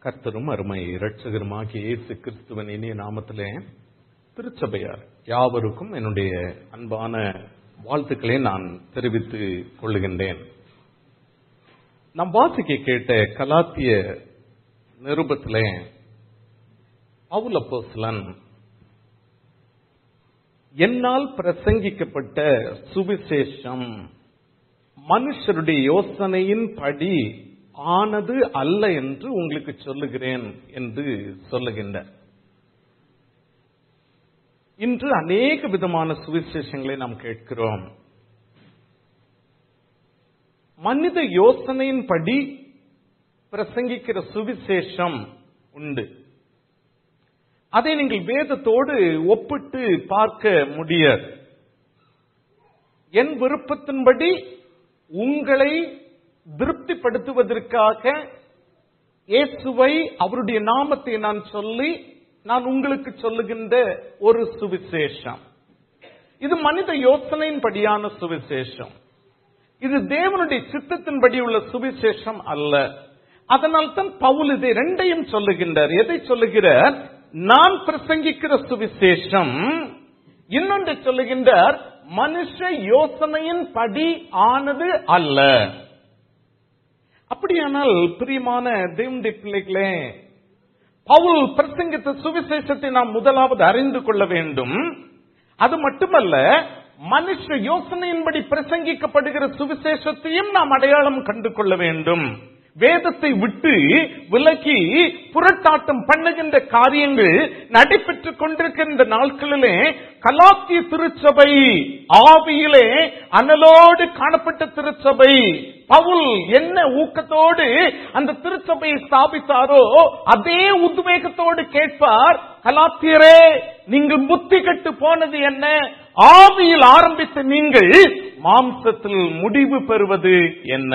கர்த்தரும் அருமை இரட்சகருமாகிய இயேசு கிறிஸ்துவன் இனிய நாமத்திலே திருச்சபையார் யாவருக்கும் என்னுடைய அன்பான வாழ்த்துக்களை நான் தெரிவித்துக் கொள்ளுகின்றேன் நாம் வாசிக்க கேட்ட கலாத்திய நிருபத்திலே பவுல் அப்போஸ்தலன் என்னால் பிரசங்கிக்கப்பட்ட சுவிசேஷம் மனுஷருடைய யோசனையின் படி ஆனது அல்ல என்று உங்களுக்கு சொல்லுகிறேன் என்று சொல்லுகின்றார் இன்று அநேக விதமான சுவிசேஷங்களை நாம் கேட்கிறோம் மனித யோசனையின்படி பிரசங்கிக்கிற சுவிசேஷம் உண்டு அதை நீங்கள் வேதத்தோடு ஒப்பிட்டு பார்க்க முடியாது என் விருப்பத்தின்படி உங்களை திருப்திப்படுத்துவதற்காக இயேசுவை அவருடைய நாமத்தை நான் சொல்லி நான் உங்களுக்கு சொல்லுகின்ற ஒரு சுவிசேஷம் இது மனித யோசனையின்படியான சுவிசேஷம் இது தேவனுடைய சித்தத்தின்படி உள்ள சுவிசேஷம் அல்ல அதனால் தான் பவுல் இதை ரெண்டையும் சொல்லுகின்றார் எதை சொல்லுகிறார் நான் பிரசங்கிக்கிற சுவிசேஷம் இன்னொன்று சொல்லுகின்றார் மனுஷ யோசனையின் படி ஆனது அல்ல அப்படியானால் பிரியமான தேவனுடைய பிள்ளைகளே பவுல் பிரசங்கித்த சுவிசேஷத்தை நாம் முதலாவது அறிந்து கொள்ள வேண்டும் அது மட்டுமல்ல மனுஷ யோசனையின்படி பிரசங்கிக்கப்படுகிற சுவிசேஷத்தையும் நாம் அடையாளம் கண்டு கொள்ள வேண்டும் வேதத்தை விட்டு விலகி புரட்டாட்டம் பண்ணுகின்ற காரியங்கள் நடைபெற்றுக் கொண்டிருக்கின்ற நாட்களிலே கலாத்திய திருச்சபை ஆவியிலே அனலோடு காணப்பட்ட திருச்சபை பவுல் என்ன ஊக்கத்தோடு அந்த திருச்சபையை ஸ்தாபித்தாரோ அதே உத்வேகத்தோடு கேட்பார் கலாத்தியரே நீங்கள் புத்தி கட்டு போனது என்ன ஆவியில் ஆரம்பித்த நீங்கள் மாம்சத்தில் முடிவு பெறுவது என்ன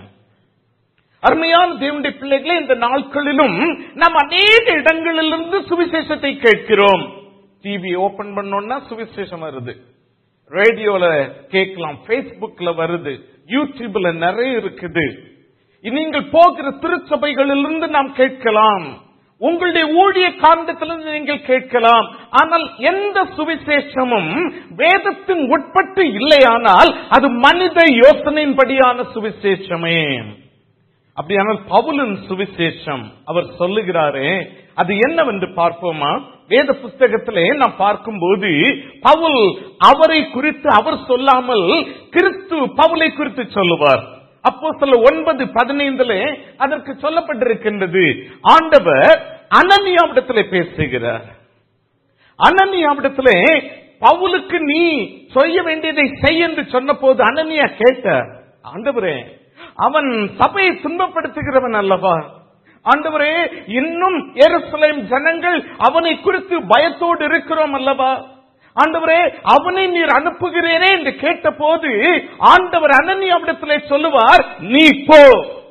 அருமையான தேவனுடைய பிள்ளைகளே இந்த நாட்களிலும் நாம் அநேக இடங்களிலிருந்து சுவிசேஷத்தை கேட்கிறோம் டிவி ஓபன் பண்ணோம்னா சுவிசேஷம் வருது ரேடியோல கேட்கலாம் பேஸ்புக்ல வருது யூடியூப்ல நிறைய இருக்குது நீங்கள் போகிற திருச்சபைகளிலிருந்து நாம் கேட்கலாம் உங்களுடைய ஊழிய காந்தத்திலிருந்து நீங்கள் கேட்கலாம் ஆனால் எந்த சுவிசேஷமும் வேதத்தின் உட்பட்டு இல்லையானால் அது மனித யோசனையின்படியான சுவிசேஷமே அப்படியானால் பவுலின் சுவிசேஷம் அவர் சொல்லுகிறாரே அது என்னவென்று பார்ப்போமா வேத புஸ்தகத்திலே நாம் பார்க்கும்போது பவுல் அவரை குறித்து அவர் சொல்லாமல் கிறிஸ்து பவுலை குறித்து சொல்லுவார் அப்போ சில ஒன்பது பதினைந்துல அதற்கு சொல்லப்பட்டிருக்கின்றது ஆண்டவர் அனனியாவிடத்திலே பேசுகிறார் அனனியாவிடத்திலே பவுலுக்கு நீ செய்ய வேண்டியதை செய் என்று சொன்ன போது அனனியா கேட்ட ஆண்டவரே அவன் சபையை துன்பப்படுத்துகிறவன் அல்லவா ஆண்டவரே இன்னும் எருசலேம் ஜனங்கள் அவனை குறித்து பயத்தோடு இருக்கிறோம் அல்லவா ஆண்டவரே அவனை நீர் அனுப்புகிறேனே என்று கேட்ட போது ஆண்டவர் அனனியாவிடத்திலே சொல்லுவார் நீ போ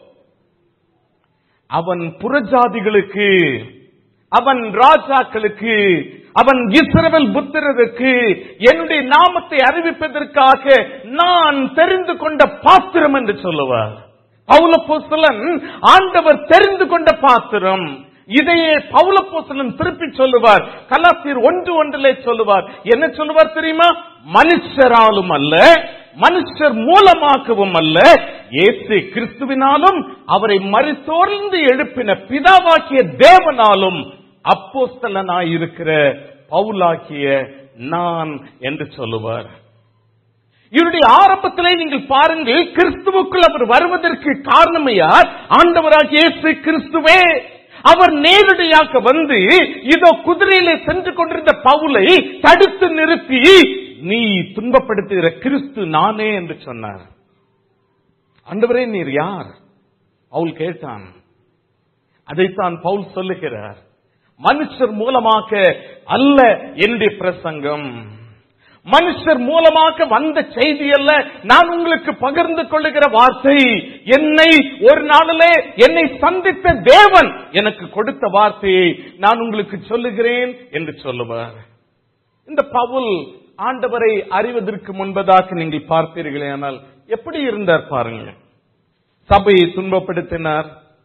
அவன் புறஜாதிகளுக்கு அவன் ராஜாக்களுக்கு அவன் இஸ்ரவேல் புத்திரருக்கு என்னுடைய நாமத்தை அறிவிப்பதற்காக நான் தெரிந்து கொண்ட பாத்திரம் என்று சொல்லுவார் பௌலப்போசலன் ஆண்டவர் தெரிந்து கொண்ட பாத்திரம் இதையே பௌலப்போசலன் திருப்பி சொல்லுவார் கலாசியர் ஒன்று ஒன்றிலே சொல்லுவார் என்ன சொல்லுவார் தெரியுமா மனுஷராலும் அல்ல மனுஷர் மூலமாக்கவும் அல்ல இயேசு கிறிஸ்துவினாலும் அவரை மறுத்தோர்ந்து எழுப்பின பிதாவாக்கிய தேவனாலும் அப்போஸ்தலனாயிருக்கிற பவுலாக்கிய நான் என்று சொல்லுவார் இவருடைய ஆரம்பத்திலே நீங்கள் பாருங்கள் கிறிஸ்துவுக்குள் அவர் வருவதற்கு காரணம் யார் ஆண்டவராகிய இயேசு கிறிஸ்துவே அவர் நேரடியாக வந்து இதோ குதிரையிலே சென்று கொண்டிருந்த பவுலை தடுத்து நிறுத்தி நீ துன்பப்படுத்துகிற கிறிஸ்து நானே என்று சொன்னார் ஆண்டவரே நீர் யார் பவுல் கேட்டான் அதைத்தான் பவுல் சொல்லுகிறார் மனுஷர் மூலமாக அல்ல என்னுடைய பிரசங்கம் மனுஷர் மூலமாக வந்த செய்தி அல்ல நான் உங்களுக்கு பகிர்ந்து கொள்ளுகிற வார்த்தை என்னை ஒரு நாளிலே என்னை சந்தித்த தேவன் எனக்கு கொடுத்த வார்த்தையை நான் உங்களுக்கு சொல்லுகிறேன் என்று சொல்லுவார் இந்த பவுல் ஆண்டவரை அறிவதற்கு முன்பதாக நீங்கள் பார்ப்பீர்களே ஆனால் எப்படி இருந்தார் பாருங்க சபையை துன்பப்படுத்தினார்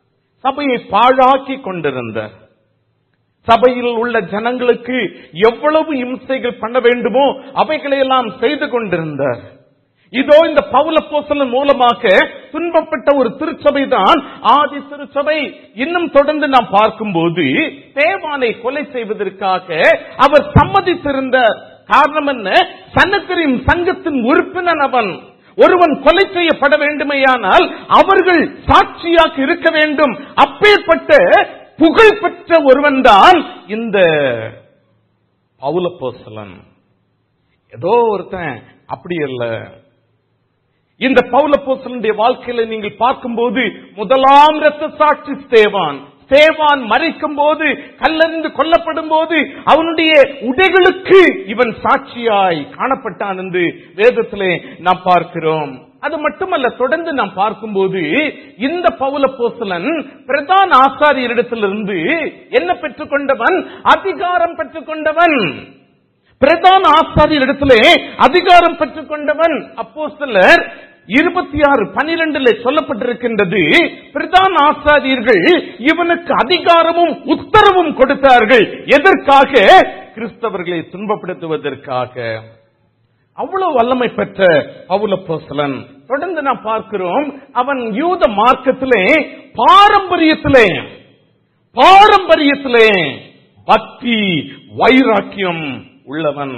சபையை பாழாக்கி கொண்டிருந்தார் சபையில் உள்ள ஜனங்களுக்கு எவ்வளவு இம்சைகள் பண்ண வேண்டுமோ அவைகளையெல்லாம் செய்து கொண்டிருந்தார் இதோ இந்த பவுல போசலன் மூலமாக துன்பப்பட்ட ஒரு திருச்சபை தான் ஆதி திருச்சபை இன்னும் தொடர்ந்து நாம் பார்க்கும்போது தேவானை கொலை செய்வதற்காக அவர் சம்மதித்திருந்தார் காரணம் என்ன சன்னக்கரின் சங்கத்தின் உறுப்பினர் அவன் ஒருவன் கொலை செய்யப்பட வேண்டுமையானால் அவர்கள் சாட்சியாக இருக்க வேண்டும் அப்பேற்பட்ட புகழ்பெற்ற ஒருவன் தான் இந்த பவுலப்போசலன் ஏதோ ஒருத்தன் அப்படி அல்ல இந்த பவுலப்போசலனுடைய வாழ்க்கையில நீங்கள் பார்க்கும்போது முதலாம் இரத்த சாட்சி ஸ்தேவான் ஸ்தேவான் மறிக்கும் போது கல்லறிந்து கொல்லப்படும் போது அவனுடைய உடைகளுக்கு இவன் சாட்சியாய் காணப்பட்டான் என்று வேதத்திலே நாம் பார்க்கிறோம் அது மட்டுமல்ல தொடர்ந்து நாம் பார்க்கும்போது இந்த பவுல போசலன் பிரதான ஆசாரியரிடத்திலிருந்து என்ன பெற்றுக்கொண்டவன் அதிகாரம் பெற்றுக்கொண்டவன் பிரதான ஆசாரியரிடத்திலே அதிகாரம் பெற்றுக்கொண்டவன் அப்போ சிலர் இருபத்தி ஆறு பனிரெண்டுல சொல்லப்பட்டிருக்கின்றது பிரதான ஆசாரியர்கள் இவனுக்கு அதிகாரமும் உத்தரவும் கொடுத்தார்கள் எதற்காக கிறிஸ்தவர்களை துன்பப்படுத்துவதற்காக அவ்வளவு வல்லமை பெற்ற பவுல போசலன் தொடர்ந்து நாம் பார்க்கிறோம் அவன் யூத மார்க்கத்திலே பாரம்பரியத்திலே பாரம்பரியத்திலே பக்தி வைராக்கியம் உள்ளவன்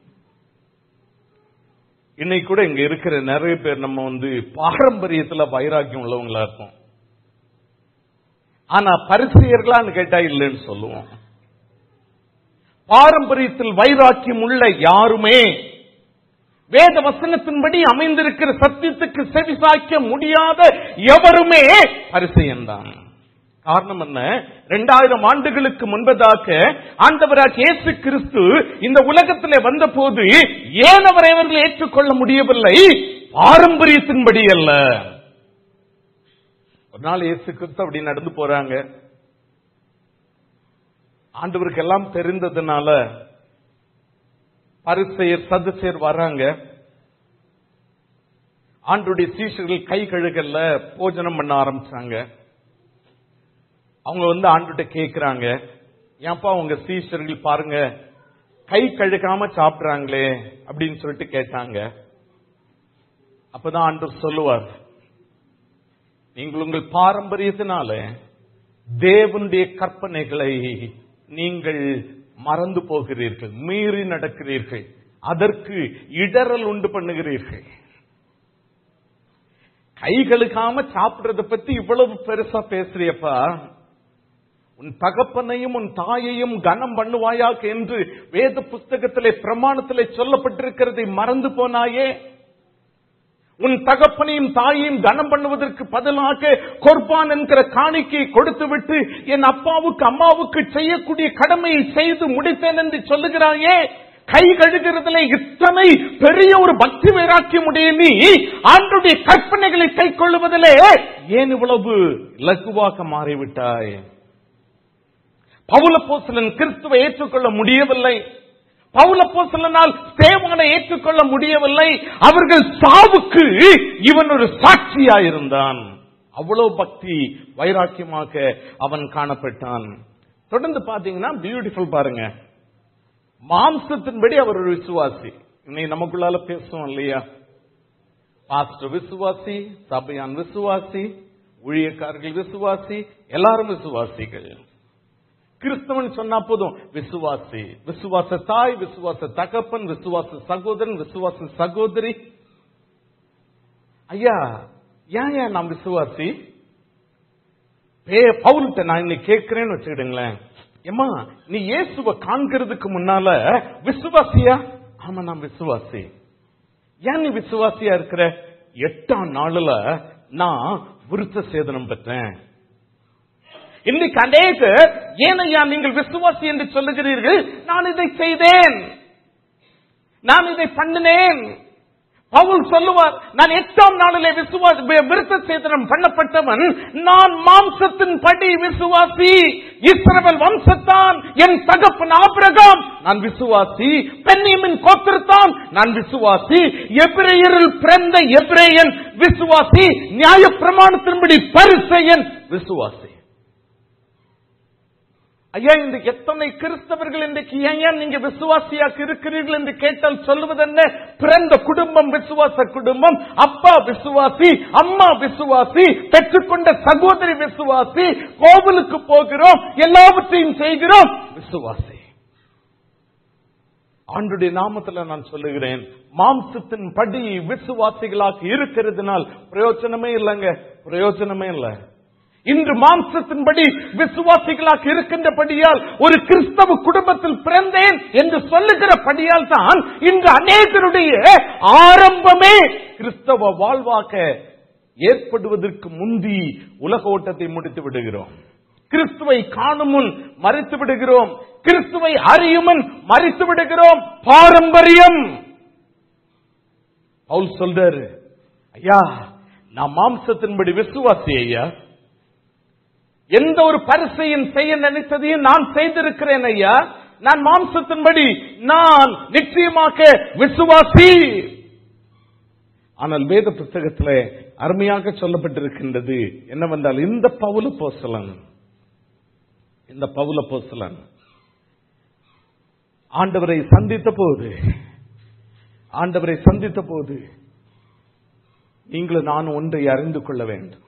இன்னைக்கு கூட இங்க இருக்கிற நிறைய பேர் நம்ம வந்து பாரம்பரியத்துல வைராக்கியம் உள்ளவங்களா இருப்போம் ஆனா பரிசெயர்களான்னு கேட்டா இல்லைன்னு சொல்லுவோம் பாரம்பரியத்தில் வைராக்கியம் உள்ள யாருமே வேத வசனத்தின்படி அமைந்திருக்கிற சத்தியத்துக்கு செவிசாய்க்க முடியாத எவருமே பரிசெயன் தான் காரணம் என்ன இரண்டாயிரம் ஆண்டுகளுக்கு முன்பதாக ஆண்டவராக இயேசு கிறிஸ்து இந்த உலகத்திலே வந்த போது ஏன் அவரை அவர்கள் ஏற்றுக்கொள்ள முடியவில்லை பாரம்பரியத்தின்படி அல்ல ஒரு நாள் இயேசு கிறிஸ்து அப்படி நடந்து போறாங்க ஆண்டவருக்கு எல்லாம் தெரிந்ததுனால பரிசெயர் சதுசெயர் வர்றாங்க ஆண்டுடைய சீஷர்கள் கை கழுகல்ல போஜனம் பண்ண ஆரம்பிச்சாங்க அவங்க வந்து ஆண்டுகிட்ட கேக்குறாங்க ஏன்பா உங்க சீஷர்கள் பாருங்க கை கழுகாம சாப்பிடுறாங்களே அப்படின்னு சொல்லிட்டு கேட்டாங்க அப்பதான் ஆண்டு சொல்லுவார் நீங்கள் உங்கள் பாரம்பரியத்தினால தேவனுடைய கற்பனைகளை நீங்கள் மறந்து போகிறீர்கள் மீறி நடக்கிறீர்கள் அதற்கு இடரல் உண்டு பண்ணுகிறீர்கள் கை கழுகாம சாப்பிடுறத பத்தி இவ்வளவு பெருசா பேசுறியப்பா உன் தகப்பனையும் உன் தாயையும் கனம் பண்ணுவாயாக என்று வேத புஸ்தகத்திலே பிரமாணத்திலே சொல்லப்பட்டிருக்கிறதை மறந்து போனாயே உன் தகப்பனையும் தாயையும் கனம் பண்ணுவதற்கு பதிலாக கொர்பான் என்கிற காணிக்கையை கொடுத்து விட்டு என் அப்பாவுக்கு அம்மாவுக்கு செய்யக்கூடிய கடமையை செய்து முடித்தேன் என்று சொல்லுகிறாயே கை கழுகிறதுல இத்தனை பெரிய ஒரு பக்தி வைராக்கியம் உடைய நீ ஆண்டுடைய கற்பனைகளை கை கொள்ளுவதிலே ஏன் இவ்வளவு இலகுவாக மாறிவிட்டாய் பவுல போசலன் கிறிஸ்துவை ஏற்றுக்கொள்ள முடியவில்லை பவுல போசலனால் தேவனை ஏற்றுக்கொள்ள முடியவில்லை அவர்கள் சாவுக்கு இவன் ஒரு சாட்சியாயிருந்தான் அவ்வளவு பக்தி வைராக்கியமாக அவன் காணப்பட்டான் தொடர்ந்து பாத்தீங்கன்னா பியூட்டிஃபுல் பாருங்க மாம்சத்தின்படி அவர் ஒரு விசுவாசி இன்னைக்கு நமக்குள்ளால பேசுவோம் இல்லையா பாஸ்டர் விசுவாசி சபையான் விசுவாசி ஊழியக்காரர்கள் விசுவாசி எல்லாரும் விசுவாசிகள் கிறிஸ்தவன் சொன்னா போதும் விசுவாசி விசுவாச தாய் விசுவாச தகப்பன் விசுவாச சகோதரன் விசுவாச சகோதரி ஐயா ஏன் ஏன் நாம் விசுவாசி பவுல்கிட்ட நான் இன்னைக்கு கேட்கிறேன்னு வச்சுக்கிடுங்களேன் ஏமா நீ இயேசுவை காண்கிறதுக்கு முன்னால விசுவாசியா ஆமா நான் விசுவாசி ஏன் நீ விசுவாசியா இருக்கிற எட்டாம் நாளுல நான் விருத்த சேதனம் பெற்றேன் இன்னைக்கு அநேகர் ஏனையா நீங்கள் விசுவாசி என்று சொல்லுகிறீர்கள் நான் இதை செய்தேன் நான் இதை பண்ணினேன் பவுல் சொல்லுவார் நான் எட்டாம் நாளிலே விசுவாசி விருத்த சேதனம் பண்ணப்பட்டவன் நான் மாம்சத்தின் படி விசுவாசி இஸ்ரவேல் வம்சத்தான் என் தகப்பன் ஆபிரகாம் நான் விசுவாசி பெண்ணியமின் கோத்திரத்தான் நான் விசுவாசி எபிரேயரில் பிறந்த எபிரேயன் விசுவாசி நியாய பிரமாணத்தின்படி பரிசெயன் விசுவாசி ஐயா இந்த எத்தனை கிறிஸ்தவர்கள் இன்றைக்கு ஏன் ஏன் நீங்க விசுவாசியாக இருக்கிறீர்கள் என்று கேட்டால் சொல்லுவது என்ன பிறந்த குடும்பம் விசுவாச குடும்பம் அப்பா விசுவாசி அம்மா விசுவாசி பெற்றுக்கொண்ட சகோதரி விசுவாசி கோவிலுக்கு போகிறோம் எல்லாவற்றையும் செய்கிறோம் விசுவாசி ஆண்டுடைய நாமத்துல நான் சொல்லுகிறேன் மாம்சத்தின் படி விசுவாசிகளாக இருக்கிறதுனால் பிரயோஜனமே இல்லைங்க பிரயோஜனமே இல்லை இன்று மாம்சத்தின்படி விசுவாசிகளாக இருக்கின்றபடியால் ஒரு கிறிஸ்தவ குடும்பத்தில் பிறந்தேன் என்று சொல்லுகிற படியால் தான் இன்று அநேகருடைய ஆரம்பமே கிறிஸ்தவ வாழ்வாக ஏற்படுவதற்கு முந்தி உலக ஓட்டத்தை முடித்து விடுகிறோம் கிறிஸ்துவை காணும் முன் மறித்து விடுகிறோம் கிறிஸ்துவை அறியும் முன் மறித்து விடுகிறோம் பாரம்பரியம் பவுல் சொல்றாரு ஐயா நான் மாம்சத்தின்படி விசுவாசி ஐயா எந்த ஒரு பரிசையும் செய்ய நினைத்ததையும் நான் செய்திருக்கிறேன் ஐயா நான் மாம்சத்தின்படி நான் நிச்சயமாக விசுவாசி ஆனால் வேத புத்தகத்தில் அருமையாக சொல்லப்பட்டிருக்கின்றது என்னவென்றால் இந்த பவுல போசலன் இந்த பவுல போசலன் ஆண்டவரை சந்தித்த போது ஆண்டவரை சந்தித்த போது நீங்களும் நான் ஒன்றை அறிந்து கொள்ள வேண்டும்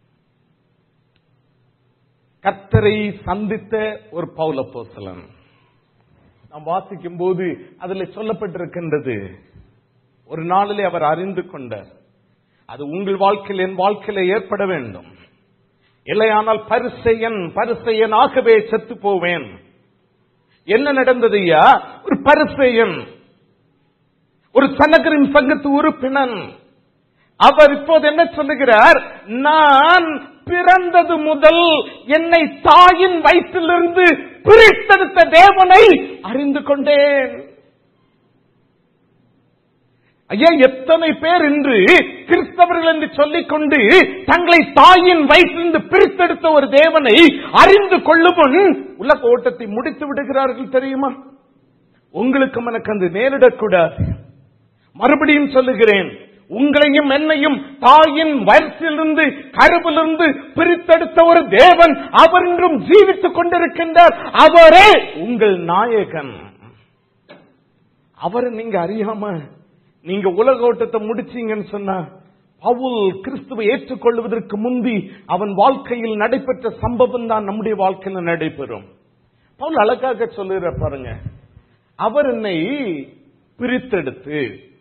கர்த்தரை சந்தித்த ஒரு பவுல போசலன் நாம் வாசிக்கும் போது அதில் சொல்லப்பட்டிருக்கின்றது ஒரு நாளிலே அவர் அறிந்து கொண்டார் அது உங்கள் வாழ்க்கையில் என் வாழ்க்கையில ஏற்பட வேண்டும் இல்லையானால் பரிசெயன் பரிசெயன் ஆகவே செத்து போவேன் என்ன நடந்தது ஐயா ஒரு பரிசெயன் ஒரு சனகரின் சங்கத்து உறுப்பினன் அவர் இப்போது என்ன சொல்லுகிறார் நான் பிறந்தது முதல் என்னை தாயின் வயிற்றிலிருந்து பிரித்தெடுத்த தேவனை அறிந்து கொண்டேன் ஐயா எத்தனை பேர் இன்று கிறிஸ்தவர்கள் என்று சொல்லிக் கொண்டு தங்களை தாயின் வயிற்றிலிருந்து பிரித்தெடுத்த ஒரு தேவனை அறிந்து கொள்ளும் முன் உலக ஓட்டத்தை முடித்து விடுகிறார்கள் தெரியுமா உங்களுக்கு எனக்கு அந்த நேரிடக்கூடாது மறுபடியும் சொல்லுகிறேன் உங்களையும் என்னையும் தாயின் வயிற்றிலிருந்து கருவிலிருந்து பிரித்தெடுத்த ஒரு தேவன் அவர் இன்றும் ஜீவித்துக் கொண்டிருக்கின்றார் அவரே உங்கள் நாயகன் அவரை நீங்க அறியாம நீங்க உலக ஓட்டத்தை முடிச்சீங்கன்னு சொன்னா பவுல் கிறிஸ்துவை ஏற்றுக்கொள்வதற்கு முந்தி அவன் வாழ்க்கையில் நடைபெற்ற சம்பவம் தான் நம்முடைய வாழ்க்கையில் நடைபெறும் பவுல் அழகாக சொல்லுற பாருங்க அவர் என்னை பிரித்தெடுத்து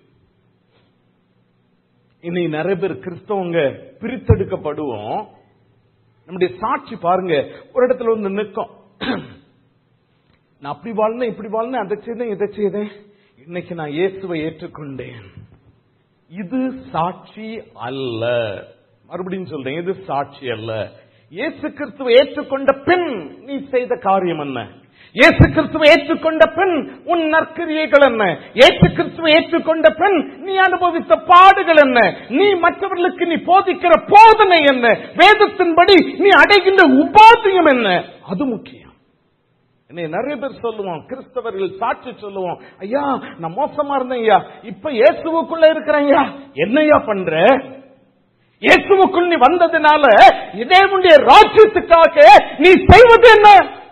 இனி நிறைய பேர் கிறிஸ்தவங்க பிரித்தெடுக்கப்படுவோம் நம்முடைய சாட்சி பாருங்க ஒரு இடத்துல வந்து நிற்கும் நான் அப்படி வாழ்ந்தேன் இப்படி வாழ்ந்தேன் அதை செய்தேன் இதை செய்தேன் இன்னைக்கு நான் இயேசுவை ஏற்றுக்கொண்டேன் இது சாட்சி அல்ல மறுபடியும் சொல்றேன் இது சாட்சி அல்ல இயேசு கிறிஸ்துவை ஏற்றுக்கொண்ட பின் நீ செய்த காரியம் என்ன இயேசு கிறிஸ்துவை ஏற்றுக்கொண்ட பின் உன் நற்கிரியைகள் என்ன இயேசு கிறிஸ்துவை ஏற்றுக்கொண்ட பின் நீ அனுபவித்த பாடுகள் என்ன நீ மற்றவர்களுக்கு நீ போதிக்கிற போதனை என்ன வேதத்தின்படி நீ அடைகின்ற உபாதியம் என்ன அது முக்கியம் என்னை நிறைய பேர் சொல்லுவோம் கிறிஸ்தவர்கள் சாட்சி சொல்லுவோம் ஐயா நான் மோசமா இருந்தேன் ஐயா இப்ப இயேசுவுக்குள்ள இருக்கிறேன் ஐயா என்னையா பண்ற இயேசுவுக்குள் நீ வந்ததுனால இதே உடைய ராஜ்யத்துக்காக நீ செய்வது என்ன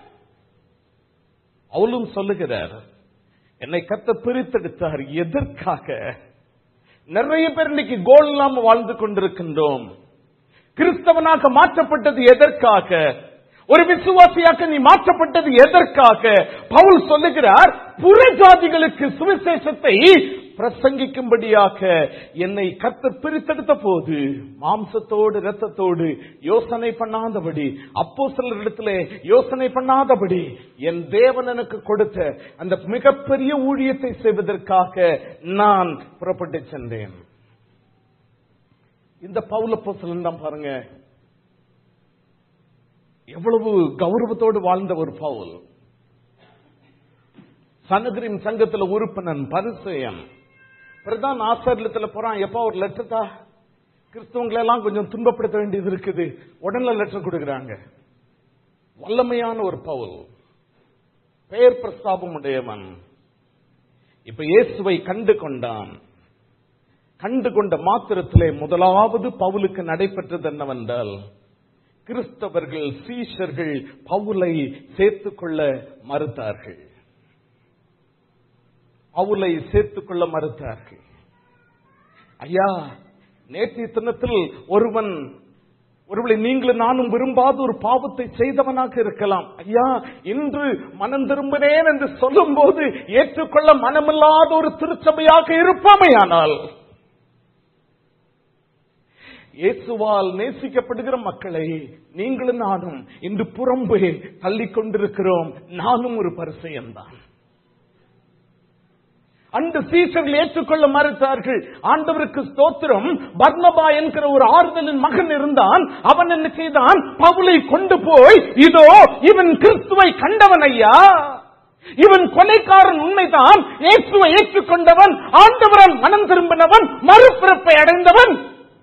அவளும் சொல்லுகிறார் என்னை கத்த பிரித்தெடுத்தார் எதற்காக நிறைய பேர் இன்னைக்கு கோல் இல்லாம வாழ்ந்து கொண்டிருக்கின்றோம் கிறிஸ்தவனாக மாற்றப்பட்டது எதற்காக ஒரு விசுவாசியாக நீ மாற்றப்பட்டது எதற்காக பவுல் சொல்லுகிறார் புறஜாதிகளுக்கு சுவிசேஷத்தை பிரசங்கிக்கும்படியாக என்னை கத்த பிரித்தெடுத்த போது மாம்சத்தோடு இரத்தத்தோடு யோசனை பண்ணாதபடி அப்போ இடத்துல யோசனை பண்ணாதபடி என் தேவன் எனக்கு கொடுத்த அந்த மிகப்பெரிய ஊழியத்தை செய்வதற்காக நான் புறப்பட்டு சென்றேன் இந்த பவுல போசலன் தான் பாருங்க எவ்வளவு கௌரவத்தோடு வாழ்ந்த ஒரு பவுல் சனகிரின் சங்கத்துல உறுப்பினன் பரிசெயன் பிரதான் ஆசிரியத்துல போறான் எப்ப ஒரு லெட்டர் தா கிறிஸ்தவங்களை எல்லாம் கொஞ்சம் துன்பப்படுத்த வேண்டியது இருக்குது உடனே லெட்டர் கொடுக்கறாங்க வல்லமையான ஒரு பவுல் பெயர் பிரஸ்தாபம் உடையவன் இப்ப இயேசுவை கண்டு கொண்டான் கண்டு கொண்ட மாத்திரத்திலே முதலாவது பவுலுக்கு நடைபெற்றது என்னவென்றால் கிறிஸ்தவர்கள் சீஷர்கள் பவுலை சேர்த்துக்கொள்ள மறுத்தார்கள் பவுலை சேர்த்துக்கொள்ள மறுத்தார்கள் ஐயா நேற்றைய தினத்தில் ஒருவன் ஒருவேளை நீங்களும் நானும் விரும்பாத ஒரு பாவத்தை செய்தவனாக இருக்கலாம் ஐயா இன்று மனம் திரும்பினேன் என்று சொல்லும் போது ஏற்றுக்கொள்ள மனமில்லாத ஒரு திருச்சபையாக இருப்பாமையானால் இயேசுவால் நேசிக்கப்படுகிற மக்களை நீங்களும் நானும் இன்று புறம்பே தள்ளிக் கொண்டிருக்கிறோம் நானும் ஒரு பரிசெயன்தான் அந்த சீசர்கள் ஏற்றுக்கொள்ள மறுத்தார்கள் ஆண்டவருக்கு ஸ்தோத்திரம் பர்ணபா என்கிற ஒரு ஆறுதலின் மகன் இருந்தான் அவன் என்ன செய்தான் பவுலை கொண்டு போய் இதோ இவன் கிறிஸ்துவை கண்டவன் ஐயா இவன் கொலைக்காரன் உண்மைதான் இயேசுவை ஏற்றுக்கொண்டவன் ஆண்டவரால் மனம் திரும்பினவன் மறுபிறப்பை அடைந்தவன்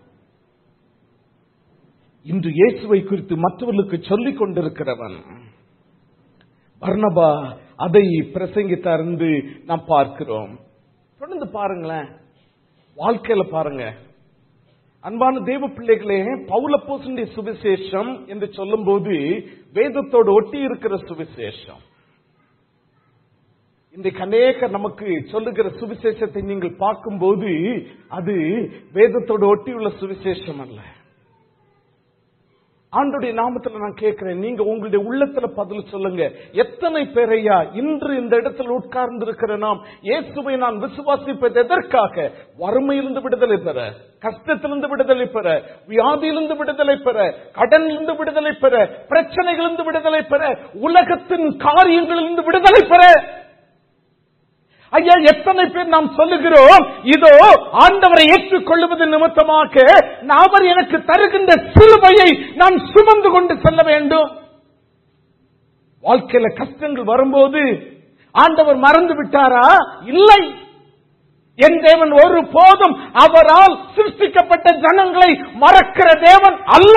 இன்று இயேசுவை குறித்து மற்றவர்களுக்கு சொல்லிக் கொண்டிருக்கிறவன் பர்ணபா அதை பிரசங்கித்தார் என்று நாம் பார்க்கிறோம் தொடர்ந்து பாருங்களேன் வாழ்க்கையில பாருங்க அன்பான தேவ பிள்ளைகளே பௌலப்போசனுடைய சுவிசேஷம் என்று சொல்லும்போது வேதத்தோடு ஒட்டி இருக்கிற சுவிசேஷம் இன்றைக்கு அநேக நமக்கு சொல்லுகிற சுவிசேஷத்தை நீங்கள் பார்க்கும்போது அது வேதத்தோடு ஒட்டியுள்ள சுவிசேஷம் அல்ல ஆண்டுடைய நாமத்துல நான் கேட்கிறேன் நீங்க உங்களுடைய உள்ளத்துல பதில் சொல்லுங்க எத்தனை பேரையா இன்று இந்த இடத்தில் உட்கார்ந்து இருக்கிற நாம் இயேசுவை நான் விசுவாசிப்பது எதற்காக வறுமையிலிருந்து விடுதலை பெற கஷ்டத்திலிருந்து விடுதலை பெற வியாதியிலிருந்து விடுதலை பெற கடனிலிருந்து விடுதலை பெற பிரச்சனைகளிலிருந்து விடுதலை பெற உலகத்தின் காரியங்களிலிருந்து விடுதலை பெற ஐயா எத்தனை பேர் நாம் சொல்லுகிறோம் இதோ ஆண்டவரை ஏற்றுக்கொள்வது நிமித்தமாக அவர் எனக்கு தருகின்ற சிலுவையை நான் சுமந்து கொண்டு செல்ல வேண்டும் வாழ்க்கையில கஷ்டங்கள் வரும்போது ஆண்டவர் மறந்து விட்டாரா இல்லை என் தேவன் ஒரு போதும் அவரால் சிருஷ்டிக்கப்பட்ட ஜனங்களை மறக்கிற தேவன் அல்ல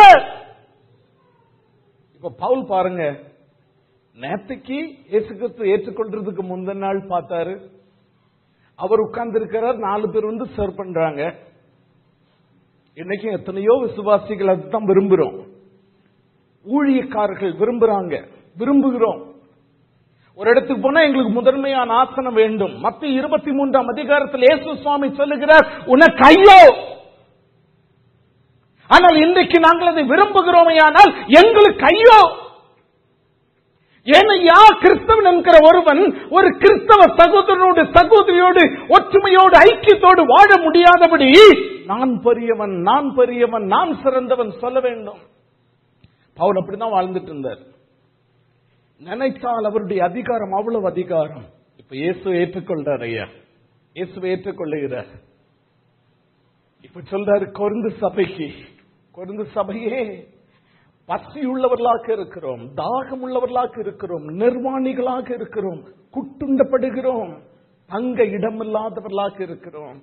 இப்ப பவுல் பாருங்க நேற்றுக்கு இயேசு கிறிஸ்து ஏற்றுக்கொள்றதுக்கு முந்தின நாள் பார்த்தாரு அவர் உட்கார்ந்து இருக்கிறார் நாலு பேர் வந்து சர்வ் பண்றாங்க இன்னைக்கு எத்தனையோ விசுவாசிகள் அதுதான் விரும்புறோம் ஊழியக்காரர்கள் விரும்புறாங்க விரும்புகிறோம் ஒரு இடத்துக்கு போனா எங்களுக்கு முதன்மையான ஆசனம் வேண்டும் மத்திய இருபத்தி மூன்றாம் அதிகாரத்தில் இயேசு சுவாமி சொல்லுகிறார் உனக்கு ஐயோ ஆனால் இன்றைக்கு நாங்கள் அதை விரும்புகிறோமையானால் எங்களுக்கு ஐயோ ஏனையா கிறிஸ்தவன் என்கிற ஒருவன் ஒரு கிறிஸ்தவ சகோதரனோடு சகோதரியோடு ஒற்றுமையோடு ஐக்கியத்தோடு வாழ முடியாதபடி நான் பெரியவன் நான் பெரியவன் நான் சிறந்தவன் சொல்ல வேண்டும் பவுல் அப்படிதான் வாழ்ந்துட்டு இருந்தார் நினைத்தால் அவருடைய அதிகாரம் அவ்வளவு அதிகாரம் இப்ப இயேசு ஏற்றுக்கொள்றார் ஐயா இயேசுவை ஏற்றுக்கொள்ளுகிறார் இப்ப சொல்றாரு கொருந்து சபைக்கு கொருந்து சபையே பசி உள்ளவர்களாக இருக்கிறோம் தாகம் உள்ளவர்களாக இருக்கிறோம் நிர்வாணிகளாக இருக்கிறோம் குட்டுண்டப்படுகிறோம் தங்க இடமில்லாதவர்களாக இருக்கிறோம்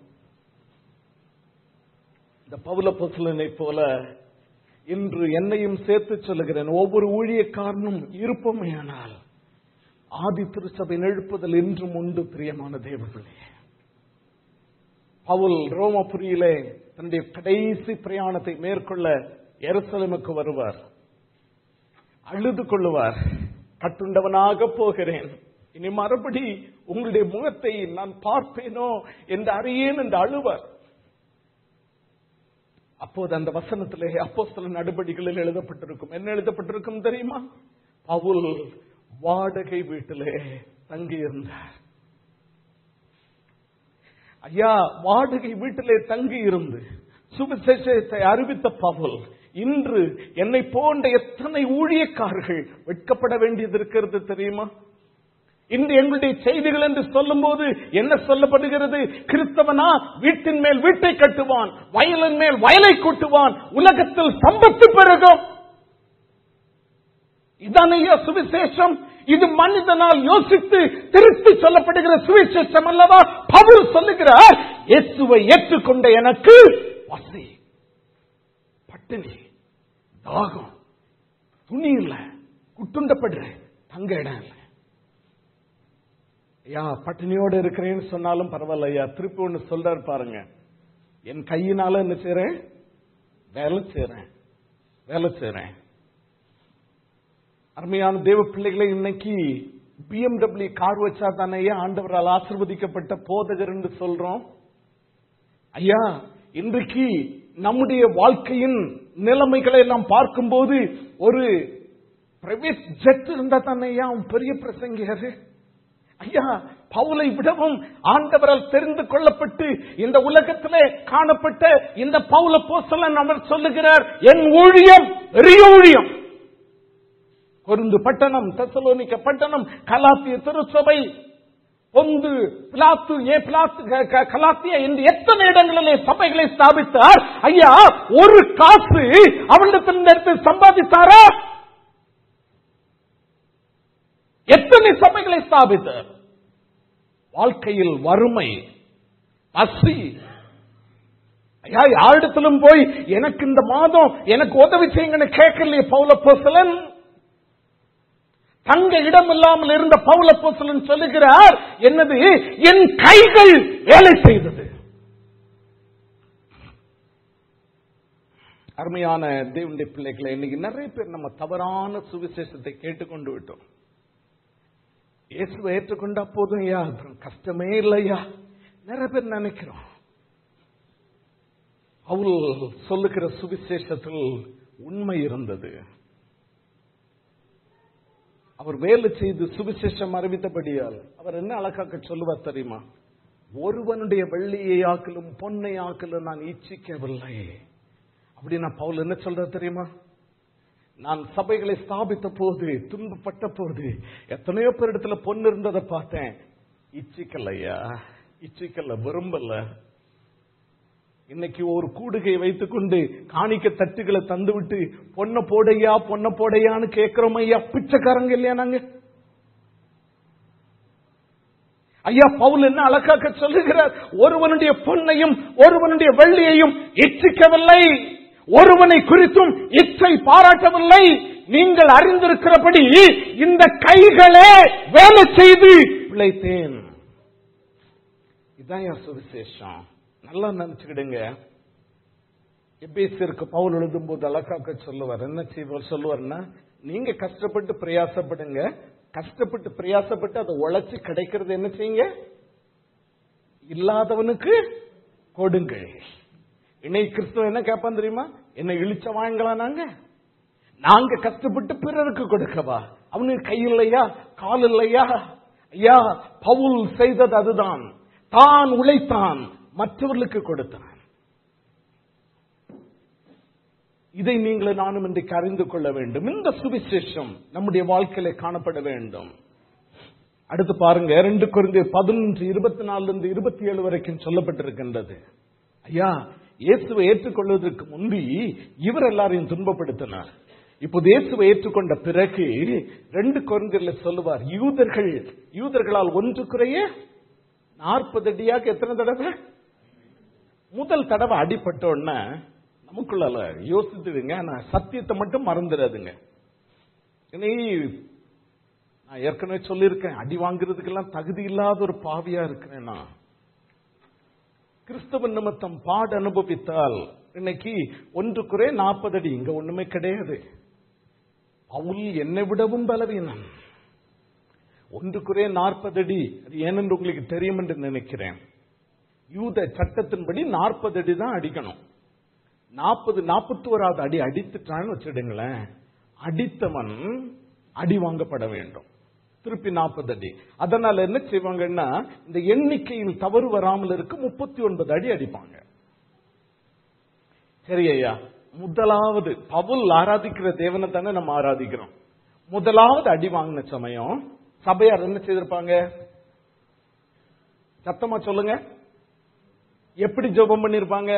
இந்த பவுல பொசலனை போல இன்று என்னையும் சேர்த்து சொல்லுகிறேன் ஒவ்வொரு ஊழியக்காரனும் இருப்போமேயானால் ஆதி திருச்சபை எழுப்புதல் இன்றும் உண்டு பிரியமான தேவர்களே பவுல் ரோமபுரியிலே தன்னுடைய கடைசி பிரயாணத்தை மேற்கொள்ள எருசலேமுக்கு வருவார் அழுது கொள்ளுவார் கட்டுண்டவனாக போகிறேன் இனி மறுபடி உங்களுடைய முகத்தை நான் பார்ப்பேனோ என்று அறியேன் என்று அழுவார் அப்போது அந்த வசனத்திலே அப்போ சில நடவடிக்கைகளில் எழுதப்பட்டிருக்கும் என்ன எழுதப்பட்டிருக்கும் தெரியுமா பவுல் வாடகை வீட்டிலே தங்கியிருந்தார் ஐயா வாடகை வீட்டிலே தங்கி இருந்து சுவிசேஷத்தை அறிவித்த பவுல் இன்று என்னை போன்ற எத்தனை ஊழியக்காரர்கள் வெட்கப்பட வேண்டியது இருக்கிறது தெரியுமா இன்று எங்களுடைய செய்திகள் என்று சொல்லும் போது என்ன சொல்லப்படுகிறது கிறிஸ்தவனா வீட்டின் மேல் வீட்டை கட்டுவான் வயலின் மேல் வயலை கூட்டுவான் உலகத்தில் சம்பத்து பெருகும் இதானையா சுவிசேஷம் இது மனிதனால் யோசித்து திருத்தி சொல்லப்படுகிற சுவிசேஷம் அல்லவா பவுல் சொல்லுகிறார் இயேசுவை ஏற்றுக்கொண்ட எனக்கு பசி பட்டினி தாகம் துணி இல்ல குட்டுண்டப்படுற தங்க இடம் இல்ல ஐயா பட்டினியோட இருக்கிறேன்னு சொன்னாலும் பரவாயில்ல ஐயா திருப்பி ஒண்ணு சொல்றாரு பாருங்க என் கையினால என்ன செய்றேன் வேலை செய்றேன் வேலை செய்றேன் அருமையான தேவ பிள்ளைகளை இன்னைக்கு பிஎம்டபிள்யூ கார் வச்சா தானே ஆண்டவரால் ஆசிர்வதிக்கப்பட்ட போதகர் என்று சொல்றோம் ஐயா இன்றைக்கு நம்முடைய வாழ்க்கையின் நிலைமைகளை எல்லாம் பார்க்கும்போது ஒரு பிரைவேட் ஜெட் இருந்தா தானே ஐயா அவன் பெரிய பிரசங்கியாரு ஐயா பவுலை விடவும் ஆண்டவரால் தெரிந்து கொள்ளப்பட்டு இந்த உலகத்திலே காணப்பட்ட இந்த பவுல போசலன் அவர் சொல்லுகிறார் என் ஊழியம் பெரிய ஊழியம் கொருந்து பட்டணம் தெசலோனிக்க பட்டணம் கலாத்திய திருச்சபை பொந்து பிளாத்து ஏ பிளாத்து க- க- கலாத்தியா என்று எத்தனை இடங்களிலே சபைகளை ஸ்தாபித்தார் ஐயா ஒரு காசு அவனிடத்தில் எடுத்து சம்பாதித்தாரா எத்தனை சபைகளை ஸ்தாபித்தார் வாழ்க்கையில் வறுமை பசி ஐயா யாரிடத்திலும் போய் எனக்கு இந்த மாதம் எனக்கு உதவி செய்யுங்கன்னு கேட்கலையே பவுல போசலன் தங்க இடம் இல்லாமல் இருந்த பவுல போசலன் சொல்லுகிறார் என்னது என் கைகள் வேலை செய்தது அருமையான தேவனுடைய பிள்ளைகளை இன்னைக்கு நிறைய பேர் நம்ம தவறான சுவிசேஷத்தை கேட்டுக்கொண்டு விட்டோம் இயேசுவை ஏற்றுக்கொண்டா போதும் ஐயா அப்புறம் கஷ்டமே இல்லையா நிறைய பேர் நினைக்கிறோம் அவள் சொல்லுகிற சுவிசேஷத்தில் உண்மை இருந்தது அவர் வேலை செய்து சுவிசேஷம் அறிவித்தபடியால் அவர் என்ன அழகாக்க சொல்லுவார் தெரியுமா ஒருவனுடைய வெள்ளியை ஆக்கலும் பொன்னை ஆக்கலும் நான் இச்சிக்கவில்லை அப்படின்னா பவுல் என்ன சொல்ற தெரியுமா நான் சபைகளை ஸ்தாபித்த போது துன்பப்பட்ட போது எத்தனையோ பேரிடத்துல பொண்ணு இருந்ததை பார்த்தேன் இச்சிக்கலையா இச்சிக்கல விரும்பல இன்னைக்கு ஒரு கூடுகை வைத்துக்கொண்டு காணிக்க தட்டுகளை தந்து விட்டு பொண்ணை போடையா பொண்ணை போடையான்னு கேட்கிறோம் ஐயா பிச்சைக்காரங்க இல்லையா நாங்க ஐயா பவுல் என்ன அழகாக்க சொல்லுகிறார் ஒருவனுடைய பொன்னையும் ஒருவனுடைய வெள்ளியையும் இச்சிக்கவில்லை ஒருவனை குறித்தும் இச்சை பாராட்டவில்லை நீங்கள் அறிந்திருக்கிறபடி இந்த கைகளே வேலை செய்து பிழைத்தேன் இதான் என் சுவிசேஷம் நல்லா நினைச்சுக்கிடுங்க எபேசியருக்கு பவுல் எழுதும் போது அழகாக்க சொல்லுவார் என்ன செய்வார் சொல்லுவார்னா நீங்க கஷ்டப்பட்டு பிரயாசப்படுங்க கஷ்டப்பட்டு பிரயாசப்பட்டு அதை உழைச்சு கிடைக்கிறது என்ன செய்யுங்க இல்லாதவனுக்கு கொடுங்கள் இணை கிறிஸ்துவ என்ன கேட்பான் தெரியுமா என்ன இழிச்ச வாங்கலாம் நாங்க நாங்க கஷ்டப்பட்டு பிறருக்கு கொடுக்கவா அவனுக்கு கை இல்லையா கால் இல்லையா ஐயா பவுல் செய்தது அதுதான் தான் உழைத்தான் மற்றவர்களுக்கு கொடுத்தான் இதை நீங்கள் நானும் இன்றைக்கு அறிந்து கொள்ள வேண்டும் இந்த சுவிசேஷம் நம்முடைய வாழ்க்கையில காணப்பட வேண்டும் அடுத்து பாருங்க ரெண்டு குறைந்து பதினொன்று இருபத்தி நாலுல இருந்து இருபத்தி ஏழு வரைக்கும் சொல்லப்பட்டிருக்கின்றது ஐயா இயேசுவை ஏற்றுக்கொள்வதற்கு முன்பி இவர் எல்லாரையும் துன்பப்படுத்தினார் இப்போது இயேசுவை ஏற்றுக்கொண்ட பிறகு ரெண்டு குறைந்தில சொல்லுவார் யூதர்கள் யூதர்களால் ஒன்று குறைய நாற்பது அடியாக எத்தனை தடவை முதல் தடவை அடிபட்ட உடனே நமக்குள்ள யோசித்துடுங்க நான் சத்தியத்தை மட்டும் மறந்துடாதுங்க இனி நான் ஏற்கனவே சொல்லியிருக்கேன் அடி வாங்குறதுக்கெல்லாம் தகுதி இல்லாத ஒரு பாவியா இருக்கிறேன் நான் கிறிஸ்தவ நிமித்தம் பாடு அனுபவித்தால் இன்னைக்கு ஒன்று குறை நாற்பது அடி இங்க ஒண்ணுமே கிடையாது பவுல் என்னை விடவும் பலவீனன் ஒன்று குறைய நாற்பது அடி அது ஏனென்று உங்களுக்கு தெரியும் என்று நினைக்கிறேன் யூத சட்டத்தின்படி நாற்பது அடி தான் அடிக்கணும் நாற்பது நாற்பத்தி ஓராவது அடி அடித்துட்டான்னு வச்சிடுங்களேன் அடித்தவன் அடி வாங்கப்பட வேண்டும் திருப்பி நாற்பது அடி அதனால என்ன செய்வாங்கன்னா இந்த எண்ணிக்கையில் தவறு வராமல் இருக்க முப்பத்தி ஒன்பது அடி அடிப்பாங்க சரி ஐயா முதலாவது பவுல் ஆராதிக்கிற தேவனை தானே நம்ம ஆராதிக்கிறோம் முதலாவது அடி வாங்கின சமயம் சபையார் என்ன செய்திருப்பாங்க சத்தமா சொல்லுங்க எப்படி ஜெபம் பண்ணிருப்பாங்க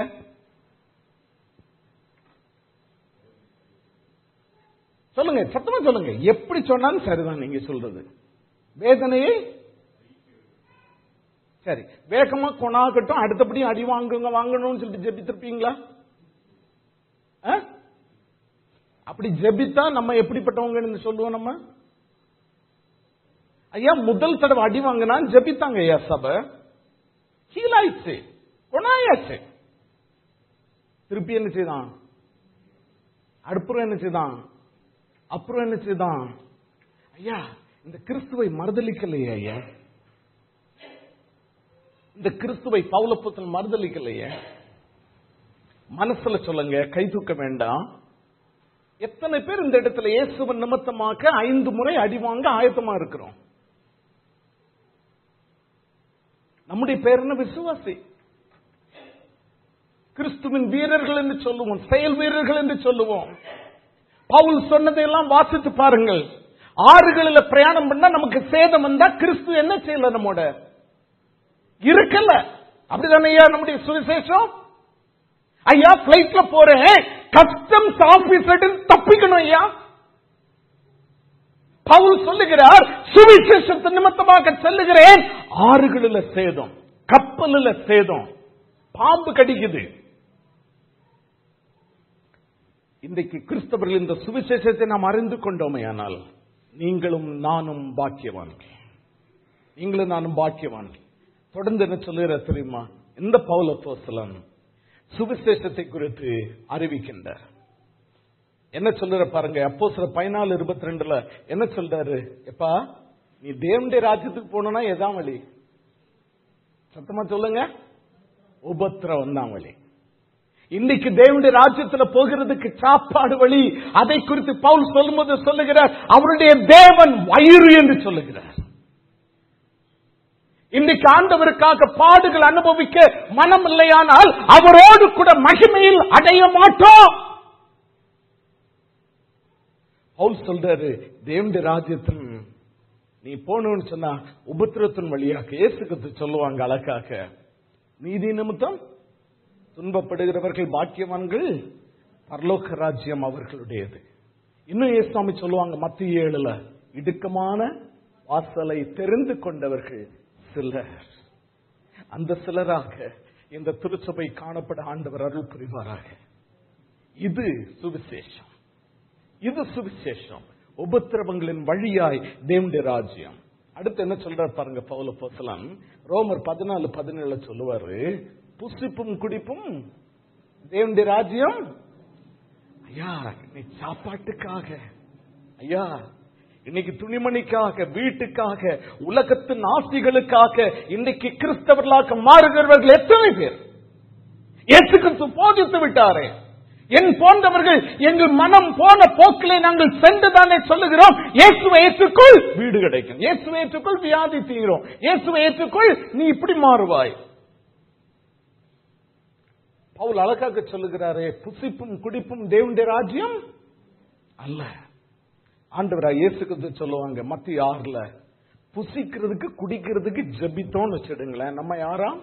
சொல்லுங்க சத்தமா சொல்லுங்க எப்படி சொன்னாலும் சரிதான் நீங்க சொல்றது வேதனையை சரி வேகமா கொணாகட்டும் அடுத்தபடியும் அடி வாங்குங்க வாங்கணும்னு சொல்லிட்டு ஜெபித்திருப்பீங்களா ஆ? அப்படி ஜெபித்தா நம்ம எப்படிப்பட்டவங்கன்னு சொல்லுவோம் நம்ம ஐயா முதல் தடவை அடி வாங்கினா ஜெபித்தாங்க ஐயா சபை ஹீலாயிடுச்சு குணாயாச்சு திருப்பி என்ன செய்தான் அடுப்புறம் என்ன செய்தான் அப்புறம் என்ன செய்தான் ஐயா இந்த கிறிஸ்துவை மறுதளிக்கலையே ஐயா இந்த கிறிஸ்துவை பௌலப்பத்தில் மறுதளிக்கலையே மனசுல சொல்லுங்க கை தூக்க வேண்டாம் எத்தனை பேர் இந்த இடத்துல இயேசுவன் நிமித்தமாக ஐந்து முறை அடி வாங்க ஆயத்தமா இருக்கிறோம் நம்முடைய பேர் என்ன விசுவாசி கிறிஸ்துவின் வீரர்கள் என்று சொல்லுவோம் செயல் வீரர்கள் என்று சொல்லுவோம் பவுல் சொன்னதையெல்லாம் வாசித்து பாருங்கள் ஆறுகளில் பிரயாணம் பண்ணா நமக்கு சேதம் வந்தா கிறிஸ்து என்ன செய்யல நம்மோட இருக்கல அப்படிதானே ஐயா நம்முடைய சுவிசேஷம் ஐயா பிளைட்ல போறேன் கஸ்டம்ஸ் ஆபீசர் தப்பிக்கணும் ஐயா பவுல் சொல்லுகிறார் சுவிசேஷத்து நிமித்தமாக செல்லுகிறேன் ஆறுகளில் சேதம் கப்பலில் சேதம் பாம்பு கடிக்குது இன்றைக்கு கிறிஸ்தவர்கள் இந்த சுவிசேஷத்தை நாம் அறிந்து கொண்டோமே ஆனால் நீங்களும் நானும் பாக்கியவான்கள் நீங்களும் நானும் பாக்கியவான்கள் தொடர்ந்து என்ன சொல்லுகிற தெரியுமா இந்த பவுல போசலன் சுவிசேஷத்தை குறித்து அறிவிக்கின்றார் என்ன சொல்லுற பாருங்க அப்போ சில பதினாலு இருபத்தி ரெண்டுல என்ன சொல்றாரு எப்பா நீ தேவனுடைய ராஜ்யத்துக்கு போனா எதான் வழி சத்தமா சொல்லுங்க உபத்திரவம் தான் வழி இன்னைக்கு தேவனுடைய ராஜ்யத்துல போகிறதுக்கு சாப்பாடு வழி அதை குறித்து பவுல் சொல்லும்போது சொல்லுகிறார் அவருடைய தேவன் வயிறு என்று சொல்லுகிறார் இன்னைக்கு ஆண்டவருக்காக பாடுகள் அனுபவிக்க மனம் இல்லையானால் அவரோடு கூட மகிமையில் அடைய மாட்டோம் பவுல் சொல்றாரு தேவனுடைய ராஜ்யத்தின் நீ போகணும்னு சொன்னா உபத்திரத்தின் வழியாக இயேசுக்கு சொல்லுவாங்க அழகாக நீதி நிமித்தம் துன்பப்படுகிறவர்கள் பாக்கியவான்கள் பரலோக ராஜ்யம் அவர்களுடையது இன்னும் ஏசுவாமி சொல்லுவாங்க மத்திய ஏழுல இடுக்கமான வாசலை தெரிந்து கொண்டவர்கள் சிலர் அந்த சிலராக இந்த திருச்சபை காணப்பட ஆண்டவர் அருள் புரிவாராக இது சுவிசேஷம் இது சுவிசேஷம் உபத்திரவங்களின் வழியாய் தேவனுடைய ராஜ்யம் அடுத்து என்ன சொல்றார் பாருங்க பவுல போசலாம் ரோமர் பதினாலு பதினேழு சொல்லுவாரு புசிப்பும் குடிப்பும் தேவனுடைய ராஜ்யம் ஐயா இன்னைக்கு சாப்பாட்டுக்காக ஐயா இன்னைக்கு துணிமணிக்காக வீட்டுக்காக உலகத்தின் ஆசைகளுக்காக இன்னைக்கு கிறிஸ்தவர்களாக மாறுகிறவர்கள் எத்தனை பேர் இயேசு கிறிஸ்து போதித்து விட்டாரே என் போன்றவர்கள் எங்கள் மனம் போன போக்கிலே நாங்கள் சென்றுதானே சொல்லுகிறோம் இயேசுவை ஏற்றுக்கொள் வீடு கிடைக்கும் இயேசுவை ஏற்றுக்கொள் வியாதி தீரும் இயேசுவை ஏற்றுக்கொள் நீ இப்படி மாறுவாய் பவுல் அழகாக சொல்லுகிறாரே புசிப்பும் குடிப்பும் தேவனுடைய ராஜ்யம் அல்ல ஆண்டவரா இயேசுக்கு சொல்லுவாங்க மத்திய ஆறுல புசிக்கிறதுக்கு குடிக்கிறதுக்கு ஜபித்தோன்னு வச்சிடுங்களேன் நம்ம யாரா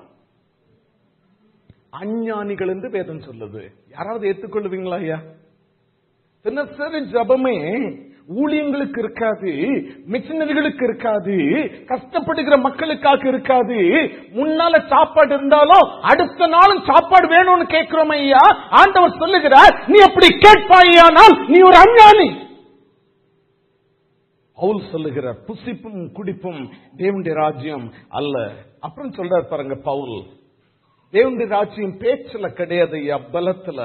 அஞ்ஞானிகள் என்று வேதம் சொல்லுது யாராவது ஏற்றுக்கொள்வீங்களா ஐயா தினசரி ஜபமே ஊழியங்களுக்கு இருக்காது மிஷினரிகளுக்கு இருக்காது கஷ்டப்படுகிற மக்களுக்காக இருக்காது முன்னால சாப்பாடு இருந்தாலும் அடுத்த நாளும் சாப்பாடு வேணும்னு கேட்கிறோம் ஐயா ஆண்டவர் சொல்லுகிறார் நீ அப்படி கேட்பாயானால் நீ ஒரு அஞ்ஞானி பவுல் சொல்லுகிறார் புசிப்பும் குடிப்பும் தேவனுடைய ராஜ்யம் அல்ல அப்புறம் சொல்றார் பாருங்க பவுல் தேவனுடைய ராஜ்யம் பேச்சுல கிடையாது ஐயா பலத்துல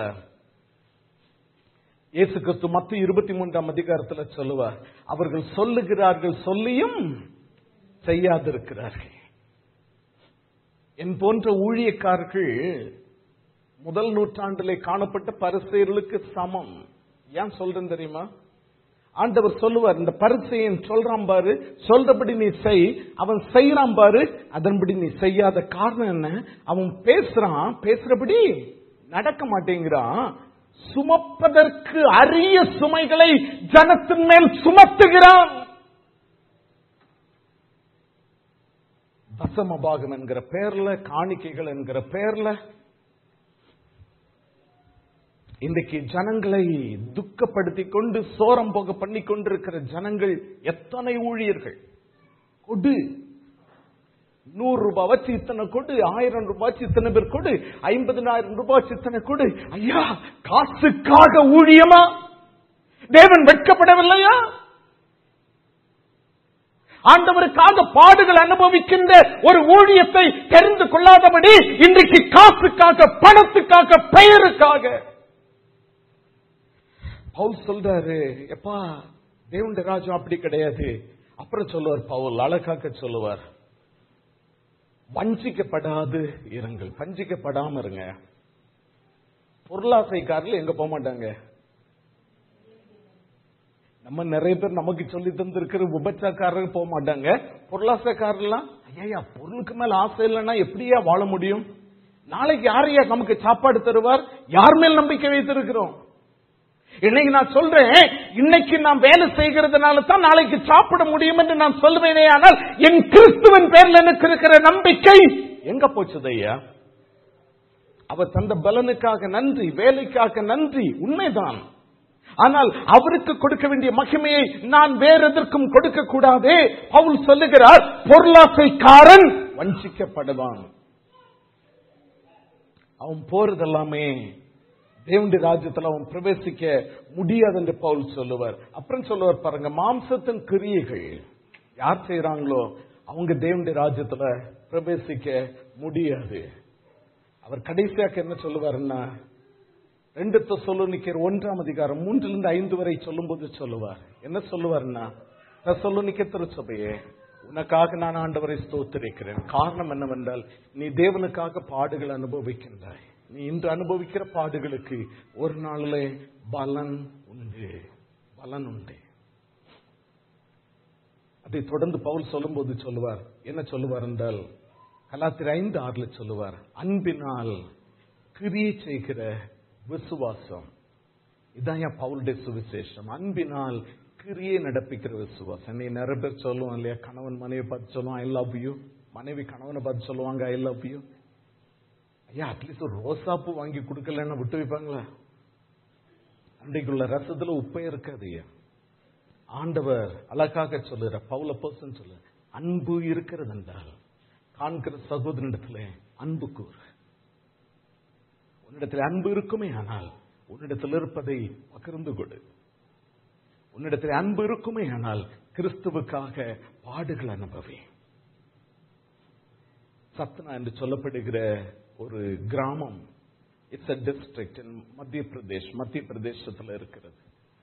இயேசு கிறிஸ்து மத்திய இருபத்தி மூன்றாம் அதிகாரத்துல சொல்லுவார் அவர்கள் சொல்லுகிறார்கள் சொல்லியும் செய்யாதிருக்கிறார்கள் என் போன்ற ஊழியக்காரர்கள் முதல் நூற்றாண்டிலே காணப்பட்ட பரிசெயர்களுக்கு சமம் ஏன் சொல்றேன் தெரியுமா ஆண்டவர் சொல்லுவார் இந்த பரிசையன் சொல்றான் பாரு சொல்றபடி நீ செய் அவன் செய்யறான் பாரு அதன்படி நீ செய்யாத காரணம் என்ன அவன் பேசுறான் பேசுறபடி நடக்க மாட்டேங்கிறான் சுமப்பதற்கு அரிய சுமைகளை ஜனத்தின் மேல் சுமத்துகிறான் தசமபாகம் என்கிற பெயர்ல காணிக்கைகள் என்கிற பெயர்ல இன்றைக்கு ஜனங்களை துக்கப்படுத்தி கொண்டு சோரம் போக பண்ணி கொண்டிருக்கிற ஜனங்கள் எத்தனை ஊழியர்கள் கொடு நூறு ரூபாய் வச்சு இத்தனை கொடு ஆயிரம் ரூபாய் வச்சு இத்தனை பேர் கொடு ஐம்பதினாயிரம் ரூபாய் வச்சு இத்தனை கொடு ஐயா காசுக்காக ஊழியமா தேவன் வெட்கப்படவில்லையா ஆண்டவருக்காக பாடுகள் அனுபவிக்கின்ற ஒரு ஊழியத்தை தெரிந்து கொள்ளாதபடி இன்றைக்கு காசுக்காக பணத்துக்காக பெயருக்காக பவுல் சொல்றாரு எப்பா தேவனுடைய ராஜ்யம் அப்படி கிடையாது அப்புறம் சொல்லுவார் பவுல் அழகாக்க சொல்லுவார் வஞ்சிக்கப்படாது இருங்கள் வஞ்சிக்கப்படாம இருங்க பொருளாசைக்காரர்கள் எங்க போக மாட்டாங்க நம்ம நிறைய பேர் நமக்கு சொல்லி தந்திருக்கிற உபச்சாக்காரர்கள் போக மாட்டாங்க பொருளாசைக்காரர்லாம் ஐயா பொருளுக்கு மேல ஆசை இல்லைன்னா எப்படியா வாழ முடியும் நாளைக்கு யாரையா நமக்கு சாப்பாடு தருவார் யார் மேல் நம்பிக்கை வைத்திருக்கிறோம் இன்னைக்கு நான் சொல்றேன் இன்னைக்கு நான் வேலை செய்கிறதுனால தான் நாளைக்கு சாப்பிட முடியும் என்று நான் சொல்வேனே ஆனால் என் கிறிஸ்துவன் பேர்ல எனக்கு இருக்கிற நம்பிக்கை எங்க போச்சுது ஐயா அவர் தந்த பலனுக்காக நன்றி வேலைக்காக நன்றி உண்மைதான் ஆனால் அவருக்கு கொடுக்க வேண்டிய மகிமையை நான் வேற எதற்கும் கொடுக்க கூடாதே பவுல் சொல்லுகிறார் பொருளாசைக்காரன் வஞ்சிக்கப்படுவான் அவன் போறதெல்லாமே தேவனுடைய ராஜ்யத்தில் அவன் பிரவேசிக்க முடியாது என்று பவுல் சொல்லுவார் அப்புறம் சொல்லுவார் பாருங்க மாம்சத்தின் கிரியைகள் யார் செய்யறாங்களோ அவங்க தேவனுடைய ராஜ்யத்துல பிரவேசிக்க முடியாது அவர் கடைசியாக என்ன சொல்லுவாருன்னா ரெண்டு தெசலோனிக்கர் ஒன்றாம் அதிகாரம் மூன்றிலிருந்து ஐந்து வரை சொல்லும்போது சொல்லுவார் என்ன சொல்லுவார்னா தெசலோனிக்க திருச்சபையே உனக்காக நான் ஆண்டவரை ஸ்தோத்திரிக்கிறேன் காரணம் என்னவென்றால் நீ தேவனுக்காக பாடுகள் அனுபவிக்கின்றாய் நீ இன்று அனுபவிக்கிற பாடுகளுக்கு ஒரு நாளிலே பலன் உண்டு பலன் உண்டு அதை தொடர்ந்து பவுல் சொல்லும்போது சொல்லுவார் என்ன சொல்லுவார் என்றால் கலாத்திர ஐந்து ஆறுல சொல்லுவார் அன்பினால் கிரியை செய்கிற விசுவாசம் இதான் என் பவுலுடைய சுவிசேஷம் அன்பினால் கிரியை நடப்பிக்கிற விசுவாசம் நீ நிறைய பேர் சொல்லுவோம் இல்லையா கணவன் மனைவி பார்த்து சொல்லுவான் ஐ லவ் யூ மனைவி கணவனை பார்த்து சொல்லுவாங்க ஐ லவ் யூ ஐயா அட்லீஸ்ட் ஒரு ரோசாப்பூ வாங்கி கொடுக்கலன்னா விட்டு வைப்பாங்களா அன்றைக்குள்ள ரசத்துல உப்பே இருக்காது ஐயா ஆண்டவர் அழகாக சொல்லுற பவுல பர்சன் சொல்லு அன்பு இருக்கிறது என்றால் காண்கிற சகோதரனிடத்துல அன்பு கூறு உன்னிடத்தில் அன்பு இருக்குமே ஆனால் உன்னிடத்தில் இருப்பதை பகிர்ந்து கொடு உன்னிடத்தில் அன்பு இருக்குமே ஆனால் கிறிஸ்துவுக்காக பாடுகள் அனுபவி சத்னா என்று சொல்லப்படுகிற ஒரு கிராமம் இட்ஸ் அ டிஸ்ட்ரிக்ட் இன் மத்திய பிரதேஷ் மத்திய பிரதேசத்தில் இருக்கிறது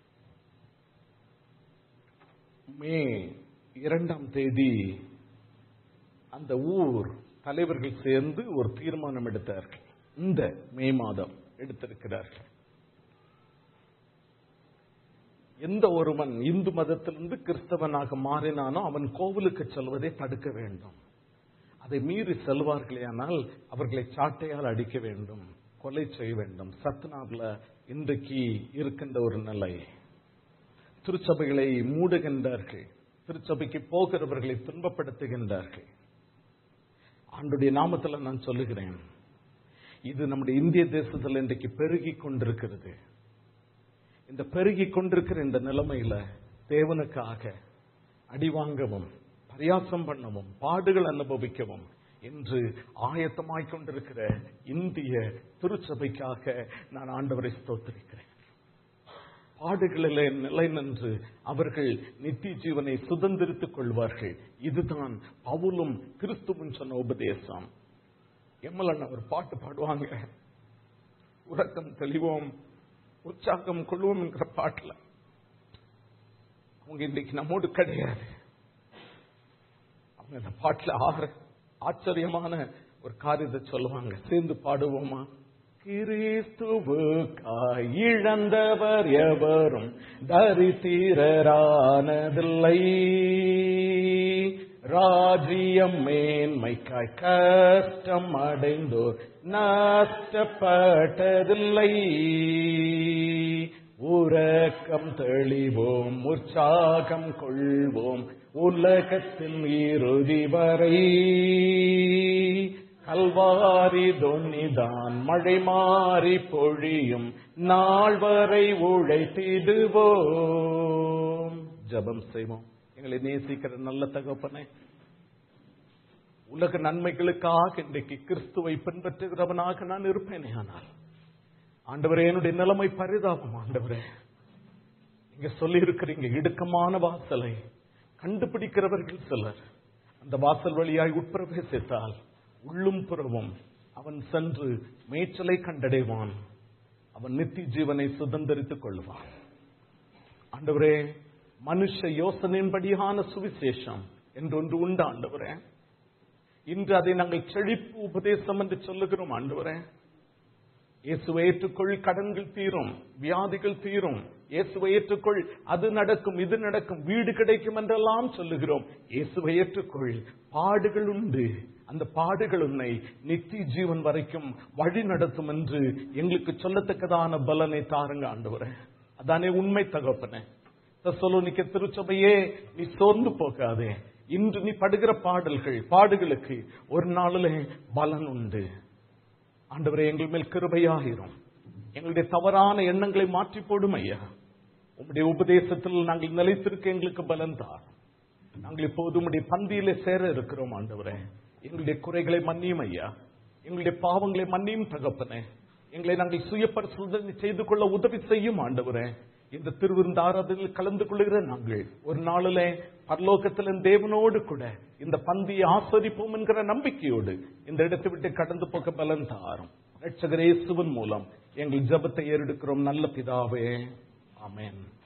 மே இரண்டாம் தேதி அந்த ஊர் தலைவர்கள் சேர்ந்து ஒரு தீர்மானம் எடுத்தார்கள் இந்த மே மாதம் எடுத்திருக்கிறார்கள் எந்த ஒருவன் இந்து மதத்திலிருந்து கிறிஸ்தவனாக மாறினானோ அவன் கோவிலுக்கு செல்வதை தடுக்க வேண்டும் அதை மீறி செல்வார்களே ஆனால் அவர்களை சாட்டையால் அடிக்க வேண்டும் கொலை செய்ய வேண்டும் சத்னாவில் இன்றைக்கு இருக்கின்ற ஒரு நிலை திருச்சபைகளை மூடுகின்றார்கள் திருச்சபைக்கு போகிறவர்களை துன்பப்படுத்துகின்றார்கள் ஆண்டுடைய நாமத்தில் நான் சொல்லுகிறேன் இது நம்முடைய இந்திய தேசத்தில் இன்றைக்கு பெருகி கொண்டிருக்கிறது இந்த பெருகி கொண்டிருக்கிற இந்த நிலைமையில தேவனுக்காக அடிவாங்கவும் பரியாசம் பண்ணவும் பாடுகள் அனுபவிக்கவும் என்று ஆயத்தமாய் கொண்டிருக்கிற இந்திய திருச்சபைக்காக நான் ஆண்டவரை ஸ்தோத்திரிக்கிறேன் பாடுகளிலே நிலை நின்று அவர்கள் நித்திய ஜீவனை சுதந்திரித்துக் கொள்வார்கள் இதுதான் பவுலும் கிறிஸ்துவும் சொன்ன உபதேசம் எம்மலன் ஒரு பாட்டு பாடுவாங்க உறக்கம் தெளிவோம் உற்சாகம் கொள்வோம் என்கிற பாட்டுல அவங்க இன்றைக்கு நம்மோடு கிடையாது அவங்க அந்த பாட்டுல ஆற ஆச்சரியமான ஒரு காரியத்தை சொல்லுவாங்க சேர்ந்து பாடுவோமா கிறிஸ்துவுக்காய் இழந்தவர் எவரும் தரித்திரரானதில்லை ராஜ்யம் மேன்மைக்காய் கஷ்டம் அடைந்தோர் நஷ்டப்பட்டதில்லை உறக்கம் தெளிவோம் உற்சாகம் கொள்வோம் உலகத்தில் இறுதி வரை கல்வாரி தொன்னிதான் மழை மாறி பொழியும் நாள் வரை உழைத்திடுவோம் ஜபம் செய்வோம் எங்களை நேசிக்கிற நல்ல தகப்பனே உலக நன்மைகளுக்காக இன்றைக்கு கிறிஸ்துவை பின்பற்றுகிறவனாக நான் இருப்பேனே ஆனால் ஆண்டவரே என்னுடைய நிலைமை பரிதாபம் ஆண்டவரே நீங்க சொல்லி இருக்கிறீங்க இடுக்கமான வாசலை கண்டுபிடிக்கிறவர்கள் சிலர் அந்த வாசல் வழியாய் உட்பிரவேசித்தால் உள்ளும் புறவும் அவன் சென்று மேய்ச்சலை கண்டடைவான் அவன் நித்திய ஜீவனை சுதந்திரித்துக் கொள்வான் ஆண்டவரே மனுஷ யோசனையின்படியான சுவிசேஷம் என்றொன்று உண்டு ஆண்டவரே இன்று அதை நாங்கள் செழிப்பு உபதேசம் என்று சொல்லுகிறோம் ஆண்டவரே இயேசுவை ஏற்றுக்கொள் கடன்கள் தீரும் வியாதிகள் தீரும் இயேசுவை ஏற்றுக்கொள் அது நடக்கும் இது நடக்கும் வீடு கிடைக்கும் என்றெல்லாம் சொல்லுகிறோம் இயேசுவை ஏற்றுக்கொள் பாடுகள் உண்டு அந்த பாடுகள் உன்னை நித்திய ஜீவன் வரைக்கும் வழி நடத்தும் என்று எங்களுக்கு சொல்லத்தக்கதான பலனை தாருங்க ஆண்டவரே அதானே உண்மை தகப்பனே தசலோனிக்க திருச்சபையே நீ சோர்ந்து போகாதே இன்று நீ படுகிற பாடல்கள் பாடுகளுக்கு ஒரு நாளிலே பலன் உண்டு ஆண்டவரே எங்கள் மேல் கிருபையாயிரும் எங்களுடைய தவறான எண்ணங்களை மாற்றி போடும் ஐயா உம்முடைய உபதேசத்தில் நாங்கள் நிலைத்திருக்க எங்களுக்கு பலன் தார் நாங்கள் இப்போது உம்முடைய பந்தியிலே சேர இருக்கிறோம் ஆண்டவரே எங்களுடைய குறைகளை மன்னியும் ஐயா எங்களுடைய பாவங்களை மன்னியும் தகப்பனே எங்களை நாங்கள் சுய பரிசோதனை செய்து கொள்ள உதவி செய்யும் ஆண்டவரே இந்த திருவிருந்த ஆராதனையில் கலந்து கொள்கிற நாங்கள் ஒரு நாளிலே பரலோகத்திலும் தேவனோடு கூட இந்த பந்தியை ஆஸ்வதிப்போம் என்கிற நம்பிக்கையோடு இந்த இடத்தை விட்டு கடந்து போக பலன் தாரும் ரட்சகரேசுவன் மூலம் எங்கள் ஜபத்தை ஏறெடுக்கிறோம் நல்ல பிதாவே ஆமென்